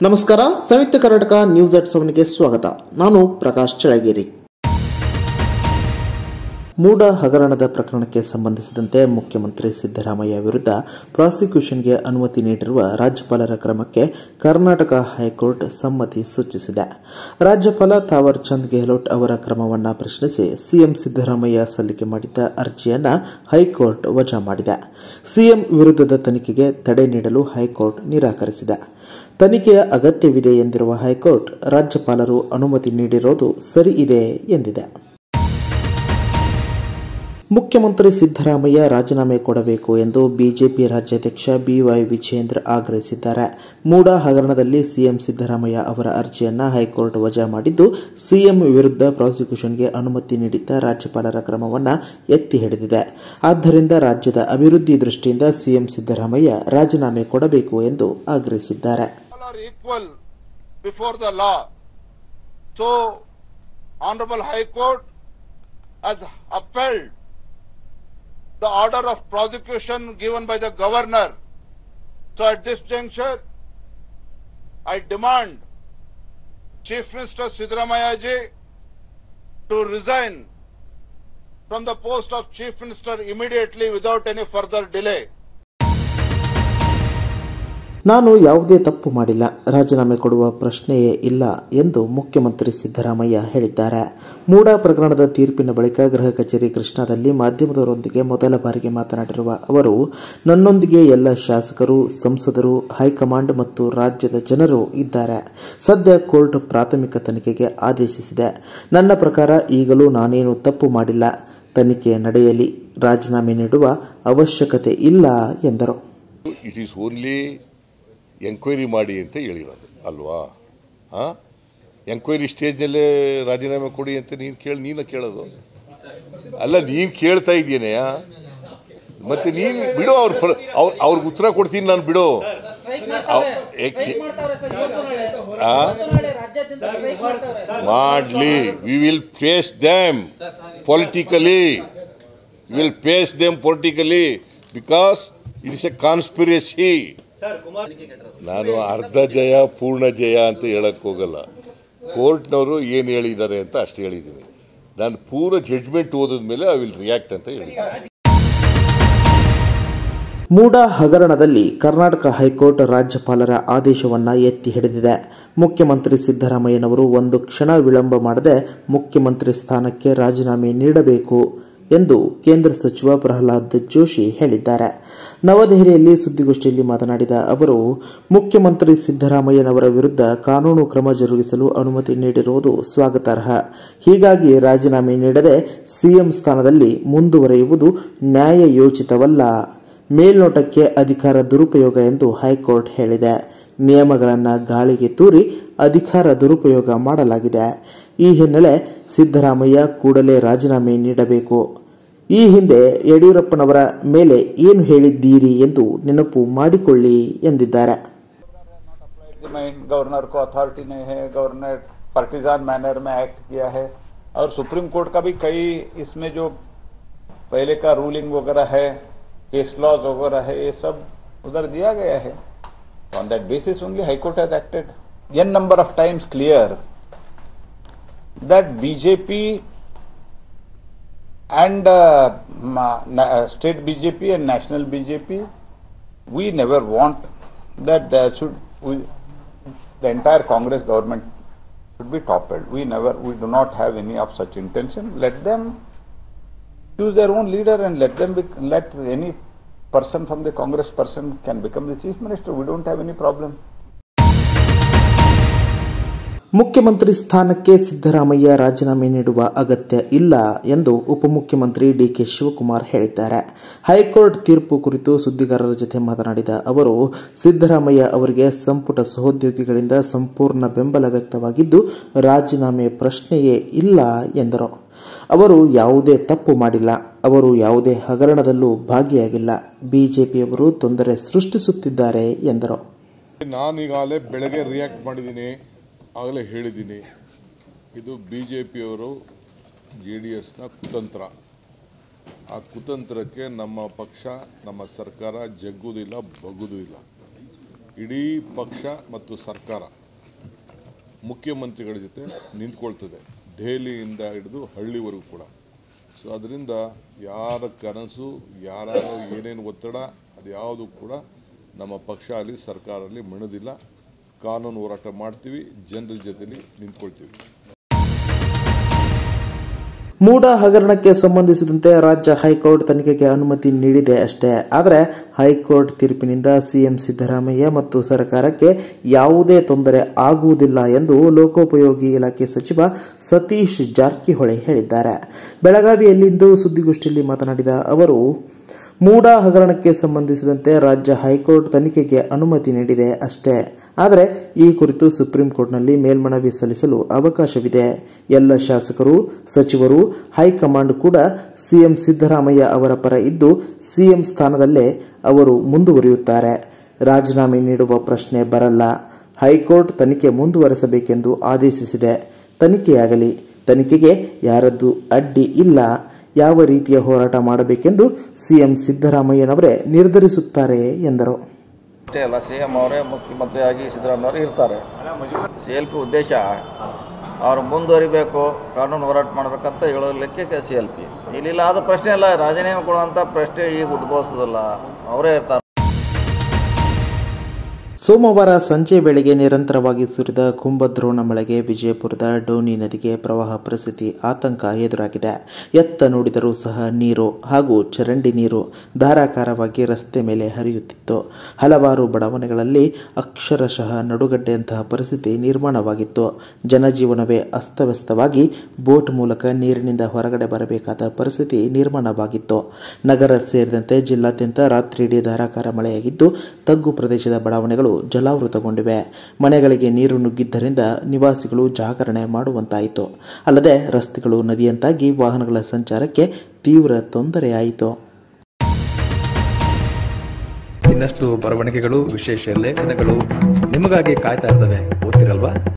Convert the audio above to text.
ನಮಸ್ಕಾರ Samyukta Karnataka news at ಸೆವೆನ್ಗೆ ಸ್ವಾಗತ ನಾನು ಪ್ರಕಾಶ್ ಚಳಗೇರಿ ಮೂಡ ಹಗರಣದ ಪ್ರಕರಣಕ್ಕೆ ಸಂಬಂಧಿಸಿದಂತೆ ಮುಖ್ಯಮಂತ್ರಿ ಸಿದ್ದರಾಮಯ್ಯ ವಿರುದ್ಧ ಪ್ರಾಸಿಕ್ಯೂಷನ್ಗೆ ಅನುಮತಿ ನೀಡಿರುವ ರಾಜ್ಯಪಾಲರ ಕ್ರಮಕ್ಕೆ ಕರ್ನಾಟಕ ಹೈಕೋರ್ಟ್ ಸಮ್ಮತಿ ಸೂಚಿಸಿದೆ ರಾಜ್ಯಪಾಲ ತಾವರ್ ಚಂದ್ ಗೆಹ್ಲೋಟ್ ಅವರ ಕ್ರಮವನ್ನು ಪ್ರಶ್ನಿಸಿ ಸಿಎಂ ಸಿದ್ದರಾಮಯ್ಯ ಸಲ್ಲಿಕೆ ಮಾಡಿದ್ದ ಅರ್ಜಿಯನ್ನ ಹೈಕೋರ್ಟ್ ವಜಾ ಮಾಡಿದೆ ಸಿಎಂ ವಿರುದ್ಧದ ತನಿಖೆಗೆ ತಡೆ ನೀಡಲು ಹೈಕೋರ್ಟ್ ನಿರಾಕರಿಸಿದೆ ತನಿಖೆಯ ಅಗತ್ಯವಿದೆ ಎಂದಿರುವ ಹೈಕೋರ್ಟ್ ರಾಜ್ಯಪಾಲರು ಅನುಮತಿ ನೀಡಿರೋದು ಸರಿ ಇದೆ ಎಂದಿದೆ ಮುಖ್ಯಮಂತ್ರಿ ಸಿದ್ದರಾಮಯ್ಯ ರಾಜೀನಾಮೆ ಕೊಡಬೇಕು ಎಂದು ಬಿಜೆಪಿ ರಾಜ್ಯಾಧ್ಯಕ್ಷ ಬಿವೈ ವಿಜೇಂದ್ರ ಆಗ್ರಹಿಸಿದ್ದಾರೆ ಮೂಡ ಹಗರಣದಲ್ಲಿ ಸಿಎಂ ಸಿದ್ದರಾಮಯ್ಯ ಅವರ ಅರ್ಜಿಯನ್ನ ಹೈಕೋರ್ಟ್ ವಜಾ ಮಾಡಿದ್ದು ಸಿಎಂ ವಿರುದ್ಧ ಪ್ರಾಸಿಕ್ಯೂಷನ್ಗೆ ಅನುಮತಿ ನೀಡಿದ್ದ ರಾಜ್ಯಪಾಲರ ಕ್ರಮವನ್ನು ಎತ್ತಿ ಹಿಡಿದಿದೆ ಆದ್ದರಿಂದ ರಾಜ್ಯದ ಅಭಿವೃದ್ಧಿ ದೃಷ್ಟಿಯಿಂದ ಸಿಎಂ ಸಿದ್ದರಾಮಯ್ಯ ರಾಜೀನಾಮೆ ಕೊಡಬೇಕು ಎಂದು ಆಗ್ರಹಿಸಿದ್ದಾರೆ all are equal before the law. So, Honorable High Court has upheld the order of prosecution given by the governor. So, at this juncture, I demand Chief Minister Sidramaya ji to resign from the post of Chief Minister immediately without any further delay. ನಾನು ಯಾವುದೇ ತಪ್ಪು ಮಾಡಿಲ್ಲ ರಾಜೀನಾಮೆ ಕೊಡುವ ಪ್ರಶ್ನೆಯೇ ಇಲ್ಲ ಎಂದು ಮುಖ್ಯಮಂತ್ರಿ ಸಿದ್ದರಾಮಯ್ಯ ಹೇಳಿದ್ದಾರೆ ಮೂಡ ಪ್ರಕರಣದ ತೀರ್ಪಿನ ಬಳಿಕ ಗೃಹ ಕಚೇರಿ ಕೃಷ್ಣಾದಲ್ಲಿ ಮಾಧ್ಯಮದವರೊಂದಿಗೆ ಮೊದಲ ಬಾರಿಗೆ ಮಾತನಾಡಿರುವ ಅವರು ನನ್ನೊಂದಿಗೆ ಎಲ್ಲ ಶಾಸಕರು ಸಂಸದರು ಹೈಕಮಾಂಡ್ ಮತ್ತು ರಾಜ್ಯದ ಜನರು ಇದ್ದಾರೆ ಸದ್ಯ ಕೋರ್ಟ್ ಪ್ರಾಥಮಿಕ ತನಿಖೆಗೆ ಆದೇಶಿಸಿದೆ ನನ್ನ ಪ್ರಕಾರ ಈಗಲೂ ನಾನೇನು ತಪ್ಪು ಮಾಡಿಲ್ಲ ತನಿಖೆ ನಡೆಯಲಿ ರಾಜೀನಾಮೆ ನೀಡುವ ಅವಶ್ಯಕತೆ ಇಲ್ಲ ಎಂದರು ಇಟ್ ಈಸ್ ಓನ್ಲಿ ಎಂಕ್ವೈರಿ ಮಾಡಿ ಅಂತ ಹೇಳಿರೋದು ಅಲ್ವಾ ಹಾಂ ಎಂಕ್ವೈರಿ ಸ್ಟೇಜ್ನಲ್ಲೇ ರಾಜೀನಾಮೆ ಕೊಡಿ ಅಂತ ನೀನು ಕೇಳಿ ನೀನು ಕೇಳೋದು ಅಲ್ಲ ನೀನು ಕೇಳ್ತಾ ಇದೀಯನೆಯ ಮತ್ತೆ ನೀನು ಬಿಡು ಅವ್ರ ಪ್ರ ಅವ್ರ ಅವ್ರಿಗೆ ಉತ್ತರ ಕೊಡ್ತೀನಿ ನಾನು ಬಿಡು ಅವ್- ಏಕೆ- ಆ? ಮಾಡ್ಲಿ we will face them politically will face them politically because it's a conspiracy ನಾನು ಅರ್ಧ ಜಯ ಪೂರ್ಣ ಜಯ ಅಂತ ಹೇಳಕ್ ಹೋಗಲ್ಲ ಕೋರ್ಟ್ನವರು ಏನು ಹೇಳಿದ್ದಾರೆ ಅಂತ ಅಷ್ಟು ಹೇಳಿದ್ದೀನಿ ನಾನು ಪೂರ ಜಡ್ಜ್ಮೆಂಟ್ ಓದಿದ ಮೇಲೆ ಐ ವಿಲ್ ರಿಯಾಕ್ಟ್ ಅಂತ ಹೇಳಿದ್ದೀನಿ ಮೂಡ ಹಗರಣದಲ್ಲಿ ಕರ್ನಾಟಕ ಹೈಕೋರ್ಟ್ ರಾಜ್ಯಪಾಲರ ಆದೇಶವನ್ನ ಎತ್ತಿ ಹಿಡಿದಿದೆ ಮುಖ್ಯಮಂತ್ರಿ ಸಿದ್ದರಾಮಯ್ಯನವರು ಒಂದು ಕ್ಷಣ ವಿಳಂಬ ಮಾಡದೆ ಮುಖ್ಯಮಂತ್ರಿ ಸ್ಥಾನಕ್ಕೆ ರಾಜೀನಾಮೆ ನೀಡಬೇಕು ಎಂದು ಕೇಂದ್ರ ಸಚಿವ ಪ್ರಹ್ಲಾದ್ ಜೋಶಿ ಹೇಳಿದ್ದಾರೆ ನವದೆಹಲಿಯಲ್ಲಿ ಸುದ್ದಿಗೋಷ್ಠಿಯಲ್ಲಿ ಮಾತನಾಡಿದ ಅವರು ಮುಖ್ಯಮಂತ್ರಿ ಸಿದ್ದರಾಮಯ್ಯನವರ ವಿರುದ್ಧ ಕಾನೂನು ಕ್ರಮ ಜರುಗಿಸಲು ಅನುಮತಿ ನೀಡಿರುವುದು ಸ್ವಾಗತಾರ್ಹ ಹೀಗಾಗಿ ರಾಜೀನಾಮೆ ನೀಡದೆ ಸಿಎಂ ಸ್ಥಾನದಲ್ಲಿ ಮುಂದುವರೆಯುವುದು ನ್ಯಾಯಯೋಚಿತವಲ್ಲ ಮೇಲ್ನೋಟಕ್ಕೆ ಅಧಿಕಾರ ದುರುಪಯೋಗ ಎಂದು ಹೈಕೋರ್ಟ್ ಹೇಳಿದೆ ನಿಯಮಗಳನ್ನು ಗಾಳಿಗೆ ತೂರಿ ಅಧಿಕಾರ ದುರುಪಯೋಗ ಮಾಡಲಾಗಿದೆ ಈ ಹಿನ್ನೆಲೆ ಸಿದ್ದರಾಮಯ್ಯ ಕೂಡಲೇ ರಾಜೀನಾಮೆ ನೀಡಬೇಕು ಈ ಹಿಂದೆ ಯಡಿಯೂರಪ್ಪನವರ ಮೇಲೆ ಏನು ಹೇಳಿದ್ದೀರಿ ಎಂದು ನೆನಪು ಮಾಡಿಕೊಳ್ಳಿ ಎಂದಿದ್ದಾರೆ कि मैं गवर्नर को अथॉरिटी नहीं है गवर्नर पार्टीजान मैनर में एक्ट किया है और सुप्रीम कोर्ट का भी कई इसमें जो पहले का रूलिंग वगैरह है केस लॉज वगैरह है ये सब उधर दिया गया है on that basis only High Court has acted an number of times clear that BJP and uh, ma- na- uh, state BJP and national BJP, we never want that there should we, the entire Congress government should be toppled. We never, we do not have any of such intention. Let them choose their own leader and let them be, let any person from the Congress person can become the chief minister. We don't have any problem. ಮುಖ್ಯಮಂತ್ರಿ ಸ್ಥಾನಕ್ಕೆ ಸಿದ್ದರಾಮಯ್ಯ ರಾಜೀನಾಮೆ ನೀಡುವ ಅಗತ್ಯ ಇಲ್ಲ ಎಂದು ಉಪಮುಖ್ಯಮಂತ್ರಿ DK Shivakumar ಹೇಳಿದ್ದಾರೆ high court ತೀರ್ಪು ಕುರಿತು ಸುದ್ದಿಗಾರರ ಜತೆ ಮಾತನಾಡಿದ ಅವರು ಸಿದ್ದರಾಮಯ್ಯ ಅವರಿಗೆ ಸಂಪುಟ ಸಹೋದ್ಯೋಗಿಗಳಿಂದ ಸಂಪೂರ್ಣ ಬೆಂಬಲ ವ್ಯಕ್ತವಾಗಿದ್ದು ರಾಜೀನಾಮೆ ಪ್ರಶ್ನೆಯೇ ಇಲ್ಲ ಎಂದರು ಅವರು ಯಾವುದೇ ತಪ್ಪು ಮಾಡಿಲ್ಲ ಅವರು ಯಾವುದೇ ಹಗರಣದಲ್ಲೂ ಭಾಗಿಯಾಗಿಲ್ಲ ಬಿಜೆಪಿಯವರು ತೊಂದರೆ ಸೃಷ್ಟಿಸುತ್ತಿದ್ದಾರೆ ಎಂದರು ನಾನೀಗಾಗಲೇ ಬೆಳಗ್ಗೆ ರಿಯಾಕ್ಟ್ ಮಾಡಿದ್ದೀನಿ ಆಗಲೇ ಹೇಳಿದ್ದೀನಿ ಇದು ಬಿ ಜೆ ಪಿಯವರು ಜೆ ಡಿ ಎಸ್ನ ಕುತಂತ್ರ ಆ ಕುತಂತ್ರಕ್ಕೆ ನಮ್ಮ ಪಕ್ಷ ನಮ್ಮ ಸರ್ಕಾರ ಜಗ್ಗುವುದಿಲ್ಲ ಬಗ್ಗುವುದೂ ಇಲ್ಲ ಇಡೀ ಪಕ್ಷ ಮತ್ತು ಸರ್ಕಾರ ಮುಖ್ಯಮಂತ್ರಿಗಳ ಜೊತೆ ನಿಂತ್ಕೊಳ್ತದೆ ದೆಹಲಿಯಿಂದ ಹಿಡಿದು ಹಳ್ಳಿವರೆಗೂ ಕೂಡ ಸೊ ಅದರಿಂದ ಯಾರ ಕನಸು ಯಾರ ಏನೇನು ಒತ್ತಡ ಅದು ಯಾವುದು ಕೂಡ ನಮ್ಮ ಪಕ್ಷ ಆಗಲಿ ಸರ್ಕಾರ ಆಗಲಿ ಮಣದಿಲ್ಲ ಕಾನೂನು ಹೋರಾಟ ಮಾಡ್ತೀವಿ ಜನರ ಜೊತೆಲಿ ನಿಂತ್ಕೊಳ್ತೀವಿ ಮೂಡ ಹಗರಣಕ್ಕೆ ಸಂಬಂಧಿಸಿದಂತೆ ರಾಜ್ಯ ಹೈಕೋರ್ಟ್ ತನಿಖೆಗೆ ಅನುಮತಿ ನೀಡಿದೆ ಅಷ್ಟೇ ಆದರೆ ಹೈಕೋರ್ಟ್ ತೀರ್ಪಿನಿಂದ ಸಿಎಂ ಸಿದ್ದರಾಮಯ್ಯ ಮತ್ತು ಸರ್ಕಾರಕ್ಕೆ ಯಾವುದೇ ತೊಂದರೆ ಆಗುವುದಿಲ್ಲ ಎಂದು ಲೋಕೋಪಯೋಗಿ ಇಲಾಖೆ ಸಚಿವ ಸತೀಶ್ ಜಾರಕಿಹೊಳಿ ಹೇಳಿದ್ದಾರೆ ಬೆಳಗಾವಿಯಲ್ಲಿಂದು ಸುದ್ದಿಗೋಷ್ಠಿಯಲ್ಲಿ ಮಾತನಾಡಿದ ಅವರು ಮೂಡ ಹಗರಣಕ್ಕೆ ಸಂಬಂಧಿಸಿದಂತೆ ರಾಜ್ಯ ಹೈಕೋರ್ಟ್ ತನಿಖೆಗೆ ಅನುಮತಿ ನೀಡಿದೆ ಅಷ್ಟೇ ಆದರೆ ಈ ಕುರಿತು ಸುಪ್ರೀಂ ಕೋರ್ಟ್ನಲ್ಲಿ ಮೇಲ್ಮನವಿ ಸಲ್ಲಿಸಲು ಅವಕಾಶವಿದೆ ಎಲ್ಲ ಶಾಸಕರು ಸಚಿವರು ಹೈಕಮಾಂಡ್ ಕೂಡ ಸಿಎಂ ಸಿದ್ದರಾಮಯ್ಯ ಅವರ ಪರ ಇದ್ದು ಸಿಎಂ ಸ್ಥಾನದಲ್ಲೇ ಅವರು ಮುಂದುವರಿಯುತ್ತಾರೆ ರಾಜೀನಾಮೆ ನೀಡುವ ಪ್ರಶ್ನೆ ಬರಲ್ಲ ಹೈಕೋರ್ಟ್ ತನಿಖೆ ಮುಂದುವರೆಸಬೇಕೆಂದು ಆದೇಶಿಸಿದೆ ತನಿಖೆಯಾಗಲಿ ತನಿಖೆಗೆ ಯಾರದ್ದು ಅಡ್ಡಿ ಇಲ್ಲ ಯಾವ ರೀತಿಯ ಹೋರಾಟ ಮಾಡಬೇಕೆಂದು ಸಿಎಂ ಸಿದ್ದರಾಮಯ್ಯನವರೇ ನಿರ್ಧರಿಸುತ್ತಾರೆ ಎಂದರು ಅಷ್ಟೇ ಅಲ್ಲ ಸಿ ಎಂ ಅವರೇ ಮುಖ್ಯಮಂತ್ರಿಯಾಗಿ ಸಿದ್ದರಾಮಯ್ಯವರು ಇರ್ತಾರೆ ಸಿ ಎಲ್ ಪಿ ಉದ್ದೇಶ ಅವರು ಮುಂದುವರಿಬೇಕು ಕಾನೂನು ಹೋರಾಟ ಮಾಡಬೇಕಂತ ಹೇಳಲಿಕ್ಕೆ ಸಿ ಎಲ್ ಪಿ ಇಲ್ಲಿಲ್ಲ ಅದು ಪ್ರಶ್ನೆ ಇಲ್ಲ ರಾಜೀನಾಮೆ ಕೊಡುವಂಥ ಪ್ರಶ್ನೆ ಈಗ ಉದ್ಭವಿಸೋದಿಲ್ಲ ಅವರೇ ಇರ್ತಾರೆ ಸೋಮವಾರ ಸಂಜೆ ವೇಳೆಗೆ ನಿರಂತರವಾಗಿ ಸುರಿದ ಕುಂಭದ್ರೋಣ ಮಳೆಗೆ ವಿಜಯಪುರದ ಡೋನಿ ನದಿಗೆ ಪ್ರವಾಹ ಪರಿಸ್ಥಿತಿ ಆತಂಕ ಎದುರಾಗಿದೆ ಎತ್ತ ನೋಡಿದರೂ ಸಹ ನೀರು ಹಾಗೂ ಚರಂಡಿ ನೀರು ಧಾರಾಕಾರವಾಗಿ ರಸ್ತೆ ಮೇಲೆ ಹರಿಯುತ್ತಿತ್ತು ಹಲವಾರು ಬಡಾವಣೆಗಳಲ್ಲಿ ಅಕ್ಷರಶಃ ನಡುಗಡ್ಡೆಯಂತಹ ಪರಿಸ್ಥಿತಿ ನಿರ್ಮಾಣವಾಗಿತ್ತು ಜನಜೀವನವೇ ಅಸ್ತವ್ಯಸ್ತವಾಗಿ ಬೋಟ್ ಮೂಲಕ ನೀರಿನಿಂದ ಹೊರಗಡೆ ಬರಬೇಕಾದ ಪರಿಸ್ಥಿತಿ ನಿರ್ಮಾಣವಾಗಿತ್ತು ನಗರ ಸೇರಿದಂತೆ ಜಿಲ್ಲಾದ್ಯಂತ ರಾತ್ರಿಯಿಡೀ ಧಾರಾಕಾರ ಮಳೆಯಾಗಿದ್ದು ತಗ್ಗು ಪ್ರದೇಶದ ಬಡಾವಣೆಗಳು ಜಲಾವೃತಗೊಂಡಿವೆ ಮನೆಗಳಿಗೆ ನೀರು ನುಗ್ಗಿದ್ದರಿಂದ ನಿವಾಸಿಗಳು ಜಾಗರಣೆ ಮಾಡುವಂತಾಯಿತು ಅಲ್ಲದೆ ರಸ್ತೆಗಳು ನದಿಯಂತಾಗಿ ವಾಹನಗಳ ಸಂಚಾರಕ್ಕೆ ತೀವ್ರ ತೊಂದರೆಯಾಯಿತು ಇನ್ನಷ್ಟು ಬರವಣಿಗೆಗಳು ವಿಶೇಷ ಲೇಖನಗಳು ನಿಮಗಾಗಿ ಕಾಯ್ತಾ ಇರ್ತವೆ ಓದ್ತಿರಲ್ವಾ